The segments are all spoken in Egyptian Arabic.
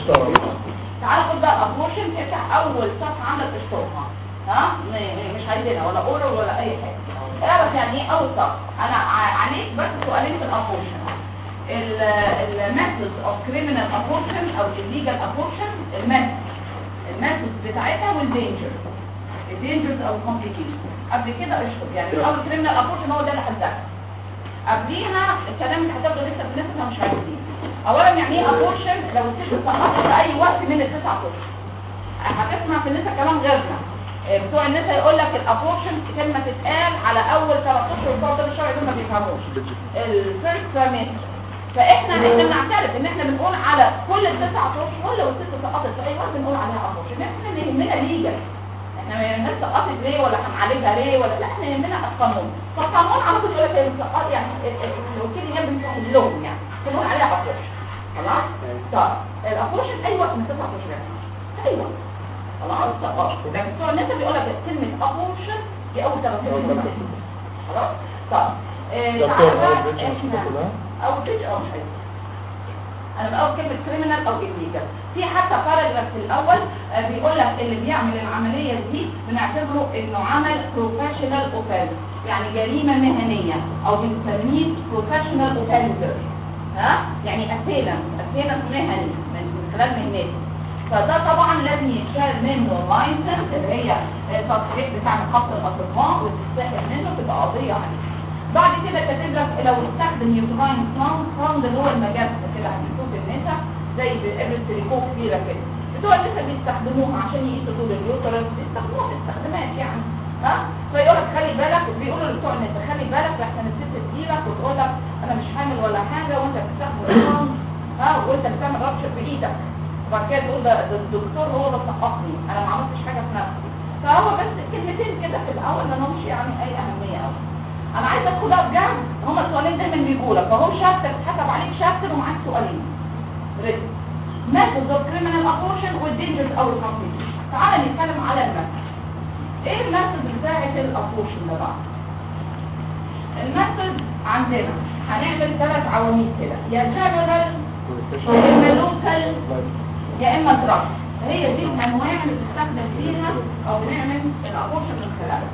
اشترى تعالوا خد بقى ابورشن افتح اول صفحه عندك اشتركها ها م- م- مش عايزينها ولا اورال ولا اي حاجه اعرف يعني ايه اول صفحه انا ع- عليك بس سؤالين في الابورشن الميثود اوف كريمنال ابورشن او الليجال ابورشن الميثود الميثود بتاعتها والدينجر الدينجرز او الكومبليكيشن قبل كده اشطب يعني الاول كريمنال ابورشن هو ده اللي هتذاكره قبليها الكلام اللي هتاخده لسه في لسه مش عارفين اولا يعني ايه ابورشن لو الست سقطت في اي وقت من التسع اشهر هتسمع في النساء كلام غيرنا آه، بتوع النساء يقول لك الابورشن كلمه تتقال على اول ثلاث اشهر بتوع طب الشرع دول ما بيفهموش الفيرست تريمستر فاحنا احنا بنعترف ان احنا بنقول على كل التسع اشهر لو الست سقطت في اي وقت بنقول عليها ابورشن احنا اللي يهمنا ليجل احنا ما يهمناش سقطت ليه ولا هنعالجها ليه ولا لا احنا يهمنا القانون فالقانون على طول يقول لك هي سقط يعني ال- ال- الوكيل هي بنسهل لهم يعني بنقول عليها ابورشن خلاص طب الابورشن اي وقت من تسع اشهر اي وقت خلاص اه لكن بتوع الناس بيقول لك كلمه ابورشن دي اول ثلاث اشهر خلاص طب آه، دكتور تعالى هو بقى البيت مش احنا كده؟ او بيج او مش عايز. انا بقول كلمه كريمنال او illegal في حتى باراجراف في الاول آه، بيقول لك اللي بيعمل العمليه دي بنعتبره انه عمل بروفيشنال اوفنس يعني جريمه مهنيه او بنسميه بروفيشنال اوفنسر ها يعني اسيلنت اسيلنت مهني من من خلال مهنته فده طبعا لازم يتشال منه لايسنس اللي هي التصريح بتاع نقابه الاطباء وتتسحب منه تبقى قضيه عليه بعد كده كاتب لك لو استخدم يوتراين ساوند ساوند اللي هو المجال كده هتشوف النساء زي ابره سيليكون كبيره كده بتوع النساء بيستخدموها عشان يقيسوا طول اليوترس بيستخدموها في استخدامات يعني ها فيقول لك خلي بالك بيقولوا لبتوع النساء خلي بالك لحسن الست تجيلك وتقول لك انا مش حامل ولا حاجه وانت بتستخدم الساوند ها وانت بتعمل ربشه بايدك وبعد كده تقول ده ده الدكتور هو اللي سقطني انا ما عملتش حاجه في نفسي فهو بس كلمتين كده في الاول ما لهمش يعني اي اهميه قوي انا عايزه ادخل بقى بجد هما السؤالين دايما بيجوا لك فهو شابتر اتحسب عليك شابتر ومعاك سؤالين ريتم methods of criminal abortion والدينجرز او الكومبليكيشن تعالى نتكلم على الميثود ايه الميثود بتاعت الابورشن ده بقى الميثود عندنا هنعمل ثلاث عواميد كده يا جنرال يا اما لوكال يا اما دراج هي دي الانواع اللي بتستخدم فيها او بنعمل الابورشن من خلالها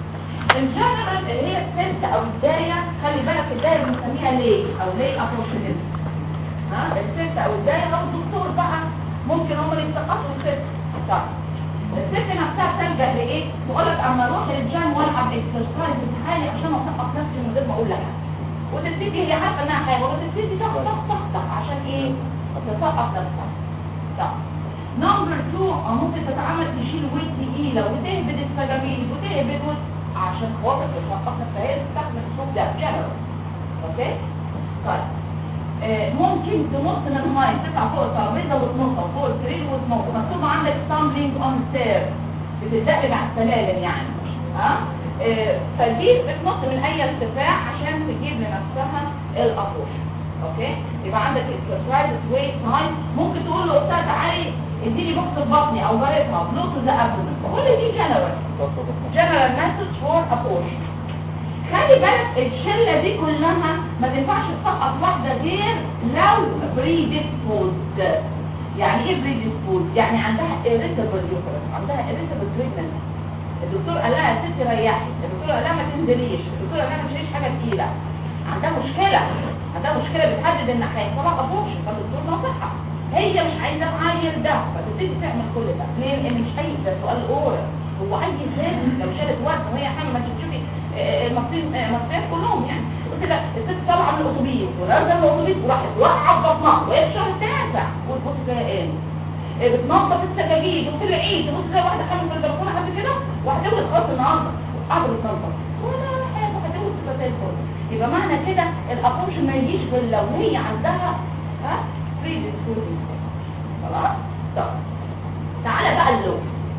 الجنرال اللي هي الست او الداية خلي بالك الداية بنسميها ليه او ليه ابورشنزم ها الست او الداية او الدكتور بقى ممكن هم اللي يسقطوا الست طيب الست نفسها تلجأ لايه؟ تقول لك اما اروح للجيم والعب اكسرسايز بتاعي عشان اسقط نفسي من غير ما اقول لها وتبتدي هي عارفه انها حاجه وتبتدي تخ تخ تخ تخ عشان ايه؟ تسقط نفسها طيب نمبر 2 ممكن تتعمل تشيل ويت تقيله وتهبد السجاجيد وتهبد وت- عشان خاطر تسقط نفسها هي تستخدم الاسلوب ده جنرال اوكي؟ طيب آه، ممكن تنط من الماء تطلع فوق الترابيزه وتنط أو فوق السرير وتنط مكتوب عندك stumbling on stairs بتتدقق على السلالم يعني ها آه، فدي بتنط من اي ارتفاع عشان تجيب لنفسها الابورشن اوكي يبقى عندك exercise weight height ممكن تقول له استاذ علي اديني بوكس بطني او جارتها بلوت ذا ابدومن كل دي جنرال جنرال مسج فور ابورشن خلي بالك الشله دي كلها ما تنفعش تسقط واحده غير لو بريديسبوزد يعني ايه بريديسبوزد يعني عندها irritable uterus عندها irritable pregnancy الدكتور قال لها يا ست ريحي الدكتور قال لها ما تنزليش الدكتور قال لها ما تشيليش حاجه تقيله عندها مشكله عندها مشكله بتحدد ان هيحصل لها ابورشن فالدكتور نصحها هي مش عايزه تعاير ده فتبتدي تعمل كل ده ليه؟ لان مش اي ده سؤال اورال هو اي ست لو شالت وزن وهي حامل ما تشوفي آه، المصريين آه، المصريين كلهم يعني قلت لك الست طالعه من الاتوبيس ونازله من الاتوبيس وراحت واقعه في بطنها وهي في شهر التاسع وتبص فيها ايه؟ آه، بتنظف السجاجيد وفي العيد تبص زي واحده حامل في البلكونه قبل كده وهتولد خلاص النهارده قاعده بتنظف ولا حاجه هتولد تبقى زي الفل يبقى معنى كده الابورشن ما يجيش غير لو هي عندها ها predisposing خلاص طب تعالى بقى اللون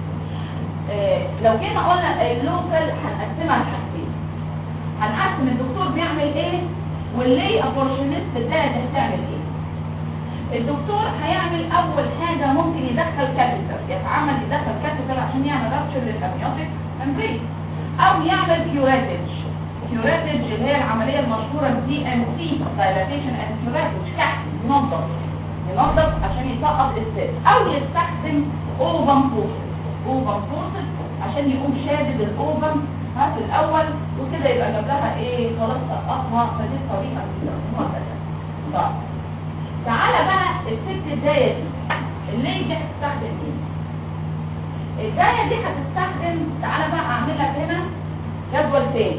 آه، لو جينا قلنا اللوكال هنقسمها لحاجتين هنقسم الدكتور بيعمل ايه واللي ابورشنست ده هتعمل ايه الدكتور هيعمل اول حاجة ممكن يدخل كاتيتر يتعمل يدخل كاتيتر عشان يعمل رابشر للامنيوتيك ممبرين او يعمل كيوراتج كيوراتج اللي هي العملية المشهورة دي ام سي دايلاتيشن اند كيوراتج كحت ينظف ينظف عشان يسقط السيل او يستخدم اوفن فورسز اوفن فورسز عشان يقوم شادد الاوفن ها في الاول وكده يبقى جاب لها ايه خلاص سقطها فدي الطريقه اللي بيستخدموها اساسا طيب تعالى بقى الست الدايه دي اللي دي هتستخدم ايه الدايه دي هتستخدم تعالى بقى اعمل لك هنا جدول تاني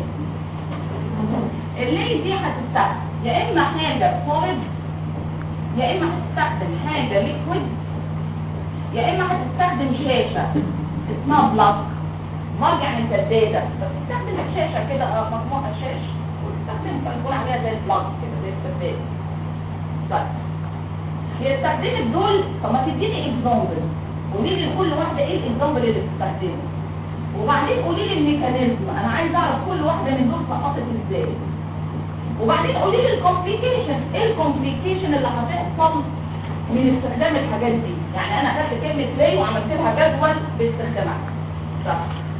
اللي دي هتستخدم يا اما حاجه سوليد يا اما هتستخدم حاجه ليكويد يا اما هتستخدم شاشه اسمها بلاك مرجع من سداده فبتستخدم الشاشه كده اه مجموعه شاش وتستخدم بنقول عليها زي البلاك كده زي السداده طيب هي استخدمت دول طب ما تديني اكزامبل قولي لي كل واحده ايه الاكزامبل اللي بتستخدمه وبعدين قولي لي الميكانيزم انا عايز اعرف كل واحده من دول سقطت ازاي وبعدين قولي لي الكومبليكيشن ايه الكومبليكيشن اللي هتحصل من استخدام الحاجات دي يعني انا خدت كلمه ليه وعملت لها جدول باستخدامها صح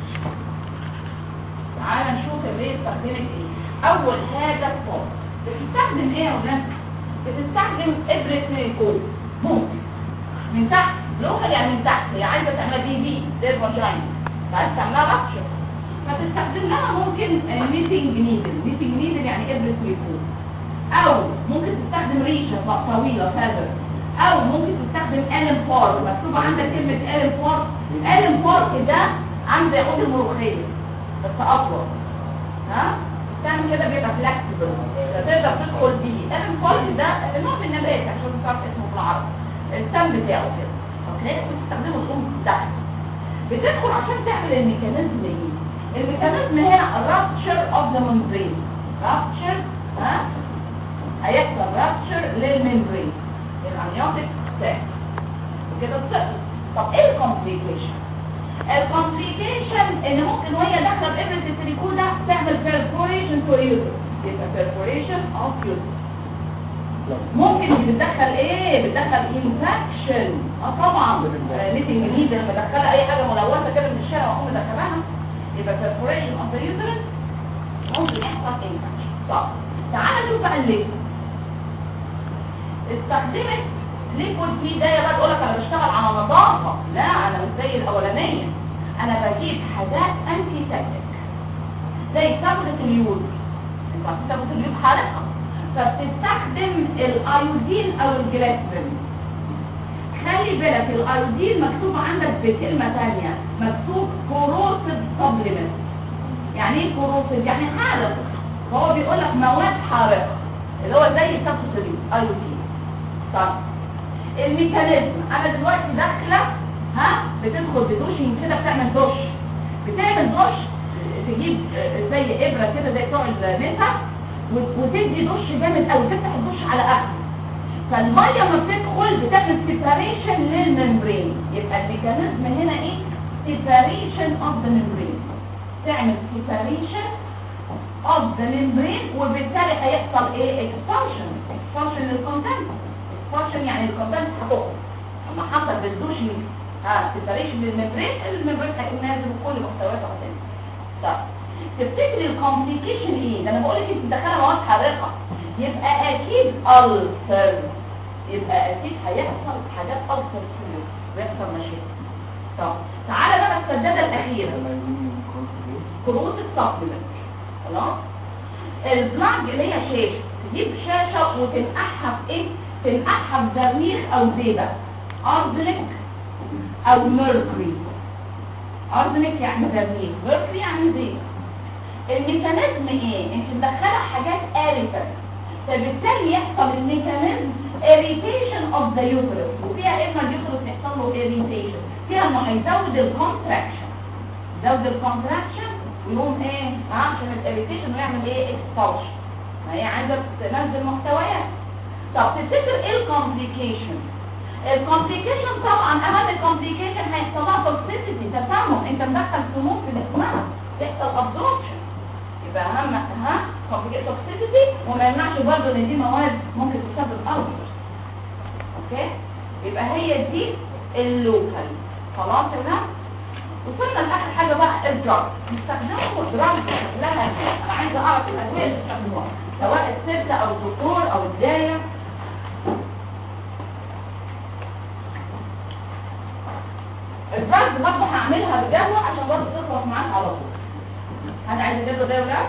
تعالى نشوف اللي استخدمت ايه اول حاجه الصوت بتستخدم ايه يا ولاد بتستخدم ابره سيليكون ممكن من تحت لوكال يعني من تحت هي عايزه تعملها دي بي زي الفاجينا عايزه تعملها رابشر فتستخدم لها ممكن ميتنج نيدل ميتنج نيدل يعني ابره سيليكون او ممكن تستخدم ريشه طويله فازر او ممكن تستخدم الم بارك مكتوب عندك كلمه الم بارك الم بارك ده عامل زي عود الملوخيه بس اطول ها تعمل كده بيبقى فلكسبل فتقدر تدخل بيه الم بارك ده نوع من النبات عشان تعرف اسمه في العربي السم بتاعه كده اوكي بتستخدمه تقوم تحت بتدخل عشان تعمل الميكانيزم ايه الميكانيزم هنا rupture of the membrane rupture ها هيحصل rupture للممبرين الامنيوتيك ساك وكده بتقل طب ايه الكومبليكيشن الكومبليكيشن ان ممكن وهي داخله بابره السيليكون ده تعمل perforation to uterus يبقى perforation of uterus ممكن بتدخل ايه بتدخل انفكشن اه طبعا ميتنج جديد لما بدخلها اي حاجه ملوثه كده من الشارع واقوم مدخلها يبقى perforation of the uterus ممكن يحصل انفكشن طب تعالى نشوف بقى الليكويد استخدمت ليكويد في ده بقى تقول لك انا بشتغل على نظافه لا انا مش زي الاولانيه انا بجيب حاجات انتي سيبتك زي صبغه اليود انت عارفين صبغه اليود حارقه فبتستخدم الايودين او الجلاسرين خلي بالك الايودين مكتوب عندك بكلمه ثانيه مكتوب كوروسيف سبلمنت يعني ايه كوروسيف يعني حارق فهو بيقول لك مواد حارقه اللي هو زي صبغه اليود ايودين طيب الميكانيزم انا دلوقتي داخله ها بتدخل بدوشين كده بتعمل دوش بتعمل دوش تجيب زي ابره كده زي بتوع النسا وتدي دش جامد قوي تفتح الدش على اخر فالميه لما بتدخل بتعمل سيباريشن للممبرين يبقى الميكانيزم هنا ايه سيباريشن اوف ذا ممبرين تعمل سيباريشن اوف ذا ممبرين وبالتالي هيحصل ايه اكسبانشن اكسبانشن للكونتنت اكسبانشن يعني الكونتنت هتخرج اما حصل بالدوش ها سيباريشن للممبرين الممبرين هيكون نازل وكل محتوياته هتنزل طيب تفتكري الكومبليكيشن ايه ده انا بقول لك انت مدخله مواد حارقه يبقى اكيد ألسر يبقى اكيد هيحصل حاجات ألسر كتير ويحصل مشاكل طب تعالى بقى السداده الاخيره كروت السبلمنت خلاص البلاج اللي هي شاشه تجيب شاشه وتنقعها في ايه تنقعها في برميل او زيبه ارزلك او ميركوري ارزلك يعني برميل ميركوري يعني زيبه الميكانيزم ايه انت مدخله حاجات اريتر فبالتالي يحصل الميكانيزم irritation of the uterus وفيها اما اليوترس يحصل له irritation فيها انه هيزود الكونتراكشن يزود الكونتراكشن ويقوم ايه ها عشان الاريتيشن ويعمل ايه اكسبوشن ما هي عايزه تنزل محتويات طب تفتكر ايه الكومبليكيشن الكومبليكيشن طبعا اهم الكومبليكيشن هيحصل لها توكسيسيتي تسمم انت مدخل سموم في جسمها يحصل ابزوربشن يبقى اهم ها توكسيسيتي وما يمنعش برضه ان دي مواد ممكن تسبب ألسر اوكي يبقى هي دي اللوكال خلاص كده وصلنا لاخر حاجه بقى الدراج بيستخدموا الدراج لها انا عايزه اعرف الادويه اللي بيستخدموها سواء السبته او الدكتور او الدايه الدراجز برضه هعملها بجدول عشان برضه تخلص معاك على طول حد عايز الجدول ده يا ولاد؟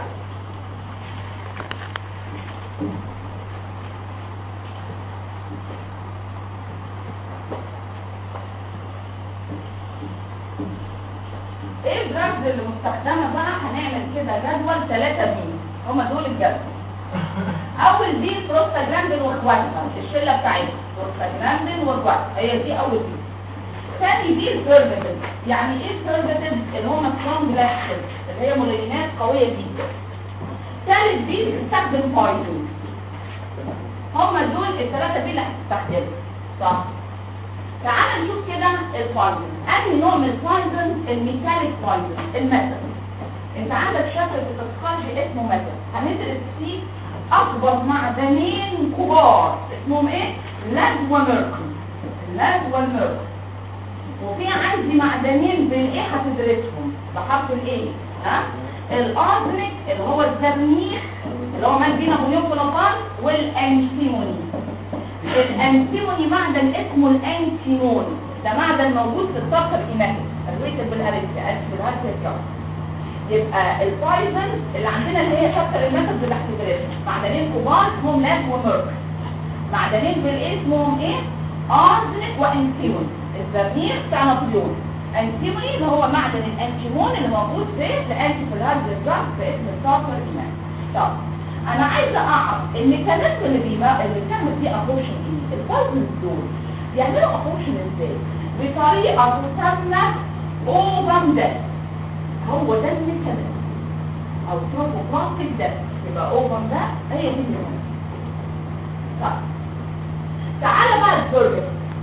ايه الدراجز اللي مستخدمه بقى هنعمل كده جدول 3 بي هما دول الجدول اول بي بروستاجراندين واخواتها الشله بتاعتها بروستاجراندين واخواتها هي دي اول بي ثاني بي السيرفيتيف يعني ايه السيرفيتيف اللي هم سترونج لاكتيف اللي هي مولينات قويه جدا ثالث بي بتستخدم بايزن هم دول الثلاثه بي اللي هتستخدمهم صح تعال نشوف كده البايزن انهي نوع من البايزن الميكانيك بايزن الميثود انت عندك شكل في التوكسيكولوجي اسمه ميثود هندرس فيه اكبر معدنين كبار اسمهم ايه لاد وميركوري اللاد والميركوري وفي عندي معدنين بالايه هتدرسهم بحرف الايه ها الارزنك اللي هو الزرنيخ اللي هو مادين ابونيوم كلوفان والانتيموني الانتيموني معدن اسمه الانتيموني ده معدن موجود في الطاقه الايمانيه الويتر بالهارسيا بالهارسيا يبقى البايزن اللي عندنا اللي هي شابتر الميثود اللي هتدرسها معدنين كبار اسمهم لاد وميركوري معدنين بالايه اسمهم ايه ارزنك وانتيموني الزرنيخ بتاع نابليون انتيموني اللي هو معدن الانتيمون اللي موجود في الانتي في الهارد دراج باسم الصافر الايمان طب انا عايزه اعرف الميكانيزم اللي بيبقى اللي بتعمل فيه ابوشن ايه البايزنز دول بيعملوا ابوشن ازاي بطريقه تسمى اوفم ديث هو ده الميكانيزم او تروفوبلاستيك ديث يبقى اوفم ده هي دي الميكانيزم طب تعالى بقى البرجر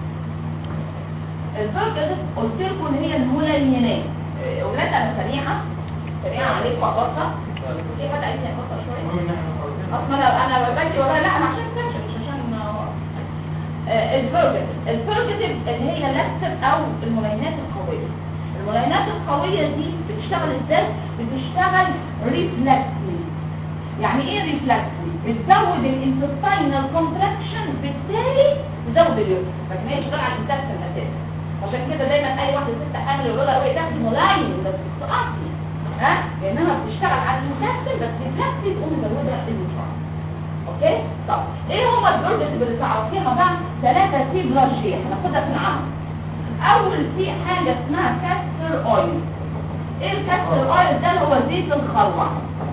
البرجر قلت لكم ان هي المولينات اولاد انا سريعه سريعه عليكم اقصى في حد عايز يقصر شويه اصلا انا انا بجري وراها لا انا عشان تمشي مش عشان آه، البرجر البرجر اللي هي لاكتر او المولينات القويه المولينات القويه دي بتشتغل ازاي بتشتغل ريفلكسلي يعني ايه ريفلكسلي بتزود الانتستينال كونتراكشن بالتالي تزود اليوم لكن هي بتشتغل على الانتستين اساسا عشان كده دايما اي واحده ست حامل يقول لها ايه تاخدي ملاين بس تقطي ها لانها بتشتغل على الانتستين بس الانتستين تقوم مزوده النيوترون اوكي طب ايه هما الدرجات اللي تعرفيها بقى ثلاثه سي بلس جي هناخدها في العمل اول في حاجه اسمها كاستر اويل ايه الكاستر اويل ده اللي هو زيت الخروع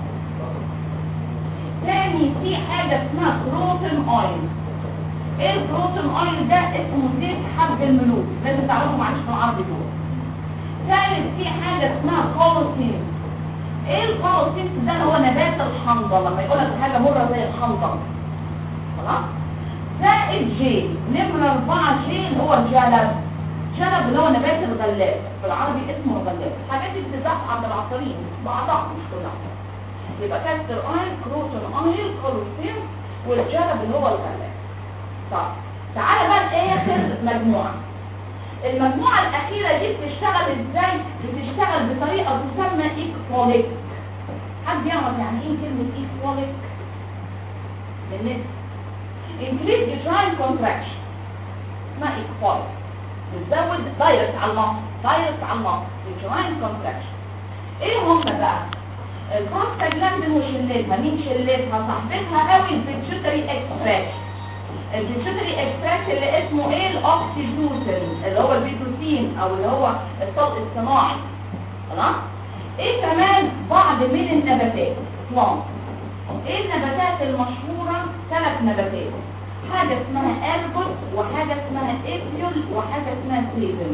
تاني في حاجه اسمها كروتين اويل ايه البروتين اويل ده اسمه زيت حب الملوك لازم تعرفوا معلش في العرض دول ثالث في حاجه اسمها كولوسين ايه الكولوسين ده اللي هو نبات الحنظل لما يقول لك حاجه مره زي الحنظل خلاص زائد جي نمرة أربعة جي اللي هو الجلب جلب اللي هو نبات الغلاب بالعربي اسمه الغلاب الحاجات دي بتتباع عند العطارين بعضها مش كلها يبقى كاستر اويل كروتون اويل كولوسين والجلب اللي هو الغلاب طب تعالى بقى لاخر مجموعه المجموعه الاخيره دي بتشتغل ازاي بتشتغل بطريقه تسمى ايكفوليك حد يعرف يعني ايه كلمه ايكفوليك بالنسبه increase uterine contraction اسمها ايكفوليك بتزود دايركت على المصر دايركت على المصر uterine contraction ايه هم بقى البروستاجلاندين وشلتها مين شلتها صاحبتها قوي البيتشوتري اكستراكشن البيتشوتري اكستراكت اللي اسمه ايه الاوكسيتوسين اللي هو البيتروتين او اللي هو الصلب الصناعي خلاص ايه كمان بعض من النباتات بلانت ايه النباتات المشهوره ثلاث نباتات حاجه اسمها اربوت وحاجه اسمها ابيول وحاجه اسمها سيزن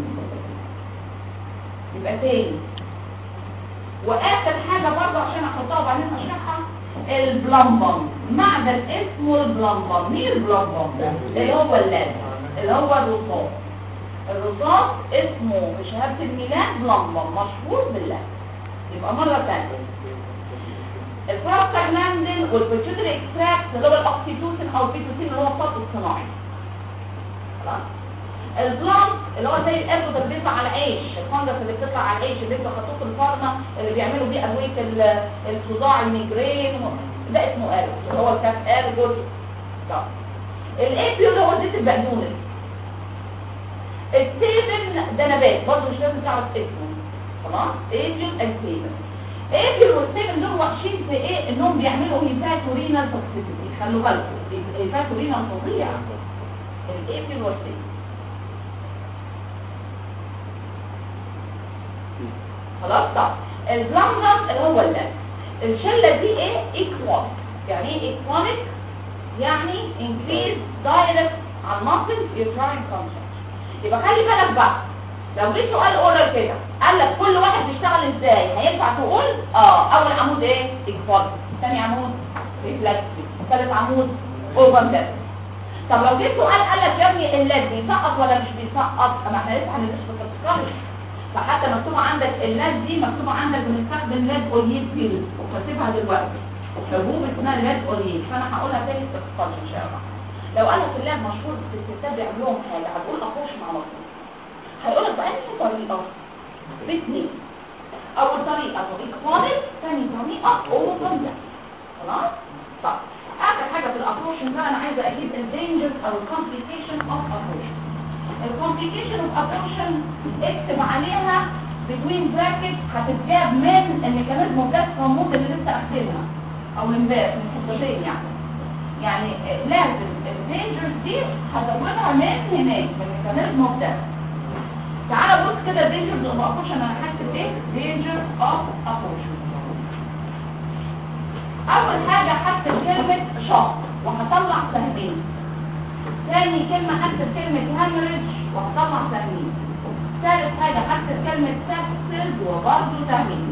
يبقى تاني واخر حاجه برضه عشان احطها وبعدين اشرحها البلمبم معدن اسمه البلمبم مين البلمبم ده اللي هو اللاد اللي هو الرصاص الرصاص اسمه بشهاده الميلاد بلمبم مشهور بالله يبقى مره ثانيه البروستاجلاندين والبيتيوتري اكستراكت اللي هو الاوكسيتوسين او البيتوسين اللي هو الصوت الصناعي خلاص البلانت اللي هو زي الابو اللي بيطلع على العيش الفندس اللي بتطلع على العيش اللي بيبقى خطوط الفارما اللي بيعملوا بيه ادويه ال- الصداع الميجرين ده اسمه ارجو اللي هو الكاف ارجو ده الابيو اللي هو زيت البقدونس السيفن ده نبات برضه مش لازم تعرف اسمه خلاص ايجل اند ستيبل ايجل والستيبل دول وحشين في ايه انهم بيعملوا هيباتورينال توكسيسيتي خلوا بالكم الهيباتورينال فظيع الايجل والستيبل خلاص طب البلانجر اللي هو اللب الشله دي ايه ايكوال يعني ايه ايكواليك يعني increase direct على muscle uterine contraction يبقى خلي بالك بقى لو جه سؤال اورال كده قال لك كل واحد بيشتغل ازاي هينفع تقول اه اول عمود ايه ايكواليك ثاني عمود ريفلكسي ثالث عمود اوفر طب لو جه سؤال قال لك يا ابني اللاد بيسقط ولا مش بيسقط ما احنا لسه هندرس في التسكرش فحتى مكتوبه عندك اللاد دي مكتوبه عندك بنستخدم لاد اوليد بيرد وكاتبها دلوقتي حبوب اسمها لاد اوليد فانا هقولها تاني في التسكرش ان شاء الله لو قال لك اللاد مشهور في الستات بيعملوهم حاجه هتقول اخوش مع مصر هيقول لك بأنهي طريقه باثنين اول طريقه طريق خالص ثاني طريقه اوبن خلاص طب اخر حاجه في الابروشن بقى انا عايزه اجيب الدينجرز او الكومبليكيشن اوف ابروشن الكومبليكيشن اوف ابروشن اكتب عليها بتوين براكت هتتجاب من الميكانيزم اوف ذات هرمون اللي لسه اخدينها او امبارح من حصتين يعني يعني لازم الدينجرز دي هزودها من هناك من الميكانيزم اوف ذات تعالى بص كده دينجرز اوف ابروشن انا هكتب ايه دينجر اوف ابروشن اول حاجة هكتب كلمة شوك وهطلع سهمين ثاني كلمة هكتب كلمة هامرج وهطلع سهمين ثالث حاجة هكتب كلمة سكسز وبرضه سهمين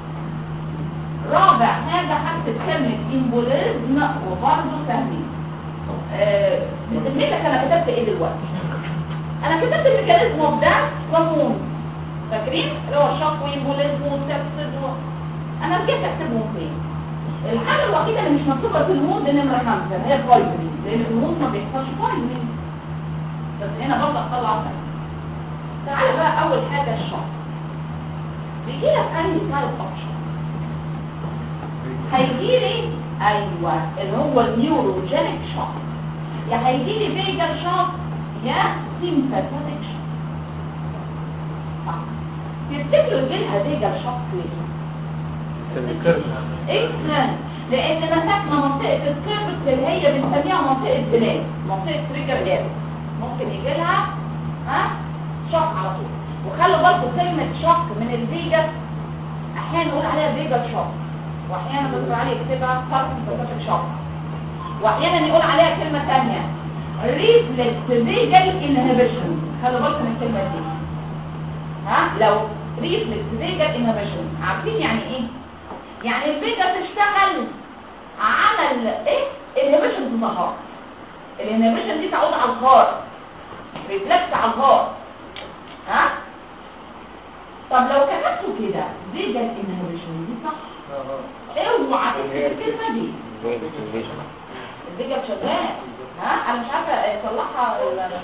رابع حاجة هكتب كلمة امبوليزم وبرضه سهمين آه بتسميتك انا كتبت ايه دلوقتي انا كتبت الميكانيزم ده قانون فاكرين اللي هو الشوك وامبوليزم وسكسز و... انا رجعت اكتبهم فين الحاجة الوحيدة اللي مش مكتوبة في المود نمرة خمسة هي البايزنين لأن المود ما بيحصلش بايزنين بس هنا برضه اطلع خمسة تعالى بقى أول حاجة الشوك بيجي لك أي تايب أوبشن هيجي لي أيوه اللي هو النيوروجينيك شوك يا هيجي لي فيجر شوك يا سيمباثيك شوك تفتكروا يجي لها فيجر شوك ليه؟ اكسلنت لان مسكنا منطقه الكيربس اللي هي بنسميها منطقه بلاد منطقه تريجر اريا ممكن يجي لها ها شوك على طول وخلوا بالكم كلمه شوك من الفيجاس احيانا نقول عليها فيجا شوك واحيانا بنقول عليها كتبها بارسمباتيك شوك واحيانا نقول عليها كلمه ثانيه ريفلكس فيجال انهبيشن خلوا بالكم من الكلمه دي ها لو ريفلكس فيجال انهبيشن عارفين يعني ايه يعني الفيجا تشتغل على ال ايه الانهبيشن في النهار الانهبيشن دي تعود على الغار ريفلكس على الغار ها طب لو كتبتوا كده فيجا الانهبيشن دي صح اوعى تكتب الكلمه دي الفيجا شغال ها انا مش عارفه اصلحها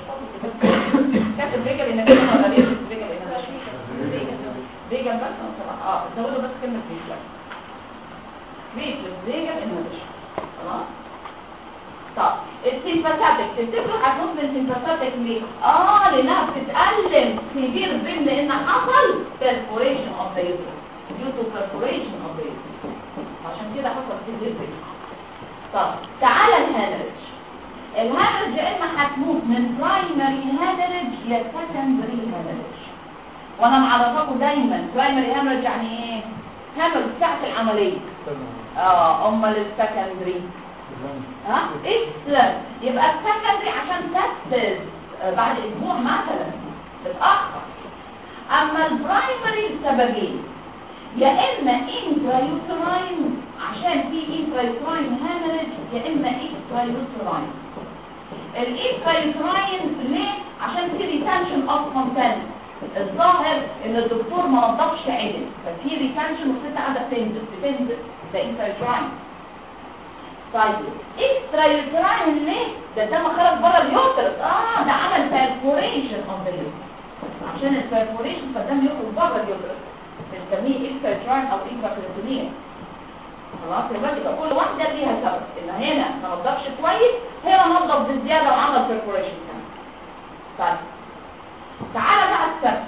كاتب فيجا الانهبيشن ولا ليه فيجا الانهبيشن فيجا بس اه زودوا بس كلمه فيجا ريفلكس فيجن انهبيشن خلاص طب السيمباثيك تفتكروا هتكون بالسيمباثيك ليه اه لانها بتتقلل سيفير بين لان حصل perforation of the uterus due to perforation of the uterus عشان كده حصل سيفير بين طب تعالى الهامرج الهامرج يا اما هتموت من برايمري هامرج يا سكندري هامرج وانا معرفاكم دايما برايمري هامرج يعني ايه هامرج ساعه العمليه اه امال السكندري ها اسلم يبقى السكندري عشان تسس بعد اسبوع مثلا بتاخر اما البرايمري لسببين يا اما انترايوتراين عشان في انترايوتراين هامرج يا اما اكسترايوتراين الانترايوتراين ليه عشان في ريتنشن اوف كونتنت الظاهر ان الدكتور ما نضفش عدل ففي ريتنشن والست قاعده تنزل تنزل ده انترايوتراين طيب اكسترايوتراين ليه ده ده ما خرج بره اليوترس اه ده عمل بيرفوريشن اوف ذا يوترس عشان البيرفوريشن فالدم يخرج بره اليوترس بنسميه اكسترايوتراين او انترابيريتونيال خلاص يبقى يبقى كل واحده ليها سبب ان هنا ما نضفش كويس هنا نضف بزياده وعمل بيرفوريشن كمان طيب تعالى بقى السبب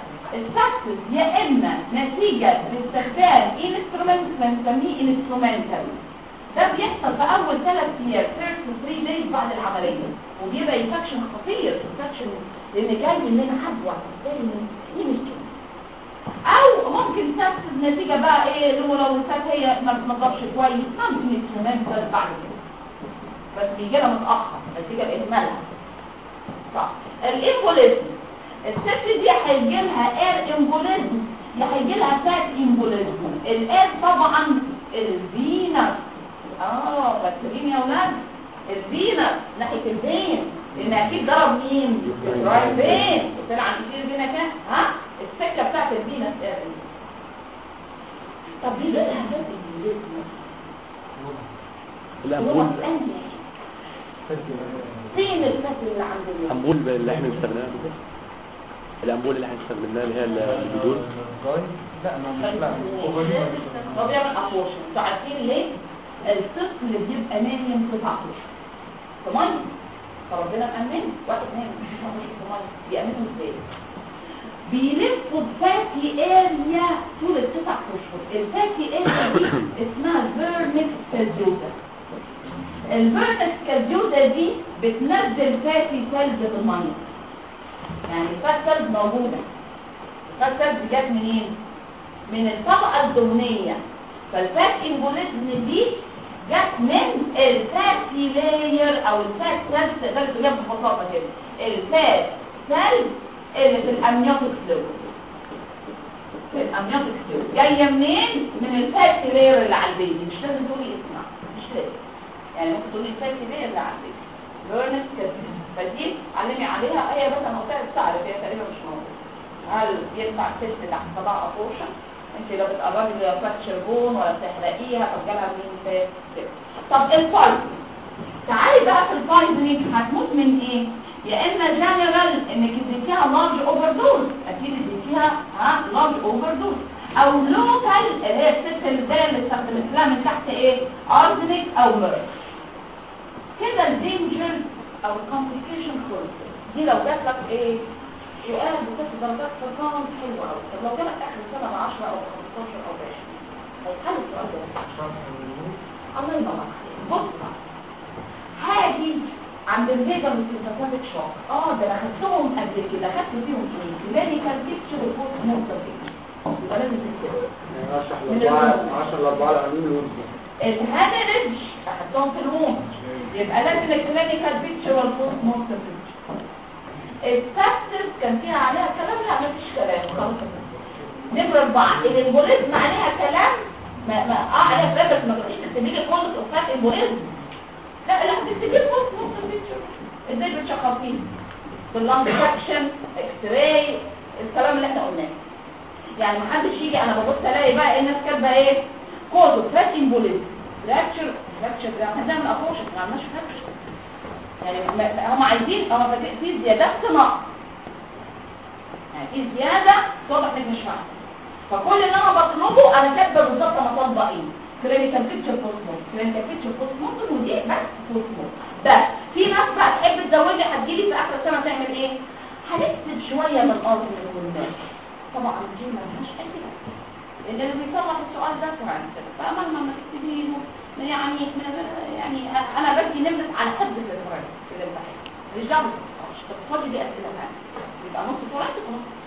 سكسس يا اما نتيجه لاستخدام انسترومنت بنسميه انسترومنتال ده بيحصل في اول ثلاث ايام فيرست 3 دايز بعد العمليه وبيبقى انفكشن خطير انفكشن لان جاي مننا عدوى جاي من يمكن او ممكن تنفذ نتيجه بقى ايه لو لو الست هي ما بتنضفش كويس ممكن انسترومنتال بعد كده بس بيجي لها متاخر نتيجه لاهمالها صح الامبوليزم الست دي هيجي لها اير امبوليزم يا هيجي لها فات امبوليزم الاير طبعا الفينس اه فاكرين يا اولاد الفينس ناحيه الفين لان اكيد ضرب مين الرايت فين طلع عن كتير فينا كام ها السكه بتاعت الفينس اير طب ليه لها فات امبوليزم الأنبول فين الفات اللي عند اليوم الأنبول اللي احنا استخدمناه الأنبول اللي احنا استخدمناه اللي هي البدون لا ما مش لا اوفرين هو بيعمل ابورشن انتوا عارفين ليه الطفل بيبقى نايم تسع اشهر في ميه فربنا مأمنه واحد نايم تسع اشهر في ميه بيأمنه ازاي بيلفوا بفاتي اريا طول التسع اشهر الفاتي اريا دي اسمها فيرنكس كالجوزا الفيرنكس كالجوزا دي بتنزل فاتي سيلز في الميه يعني الفات سيلز موجوده الفات سيلز جت منين من الطبقة الدهنية فالفات امبوليزم دي جت من الفاتي لاير او الفات سيلز تقدر تجيبها ببساطة كده الفات سيلز اللي في الامنيوتيك فلويد في الامنيوتيك فلويد جاية منين؟ من الفاتي لاير اللي على البيبي مش لازم تقولي اسمها مش لازم يعني ممكن تقولي الفاتي لاير اللي على البيبي بيرنس فدي علمي عليها اي بس انا قلتها تعرف هي تقريبا مش موجودة هل ينفع تست تحت طبع ابورشن انت لو بتقربي لفراكشر بون ولا بتحرقيها فجالها مين في كده. طب الفايز تعالي بقى في الفايزنج هتموت من ايه يا اما جنرال انك اديتيها لارج اوفر دوز اكيد اديتيها ها لارج اوفر دوز او لوكال اللي هي الست اللي زي اللي استخدمت لها من تحت ايه ارزنك او ميرك كده الدينجر او الكومبليكيشن خلص دي لو جات لك ايه سؤال بست درجات فرقان حلو قوي طب لو جالك اخر سنه ب 10 او 15 او 20 هيتحل السؤال ده الله ينور بص هاجي عند الفيجا والسيمباتيك شوك اه ده انا خدتهم قبل كده خدت فيهم ايه كلينيكال بيكتشر وبوست مورتم يبقى لازم تكتبها اشرح الاربعه 10 الاربعه العاملين والوزن الهامرج اخدتهم في الهوم يبقى لازم الكلينيكال بيكتشر والبوست مورتم السبسس كان فيها عليها كلام لا مفيش كلام خلاص نمرة أربعة الإمبوليزم عليها كلام ما ما اه عليها كلام بس ما تقوليش تكتبي لي كل أوفات إمبوليزم لا لا تكتبي لي بوست مورتم بيكتشر ازاي بتشخصيه باللانج سكشن اكس راي الكلام اللي احنا قلناه يعني محدش يجي انا ببص الاقي بقى الناس كاتبه ايه كوزو فات امبوليزم فراكشر فراكشر ده احنا بنعمل ابوشن ما عملناش فراكشر يعني ما- هم عايزين هم فاكرين في زيادات في نقص يعني في زياده واضح انك مش فاهم فكل اللي انا بطلبه انا كاتبه بالظبط انا طالبه ايه كلينيكال بيكتشر بوست كلينيكال بيكتشر بوست ودي بس بوست بس في ناس بقى تحب تزودي هتجيلي في اخر السنه تعمل ايه هنكتب شويه من الارض من الكلمات طبعا دي ما فيهاش اي حاجة. لان اللي بيصلح السؤال ده فرنسا فمهما ما تكتبي له يعني يعني انا بدي نمرة على حد الفرنسا في الامتحان مش دعوه بالتفاصيل. التفاصيل دي اسئله ثانيه يبقى نص فرنسا ونص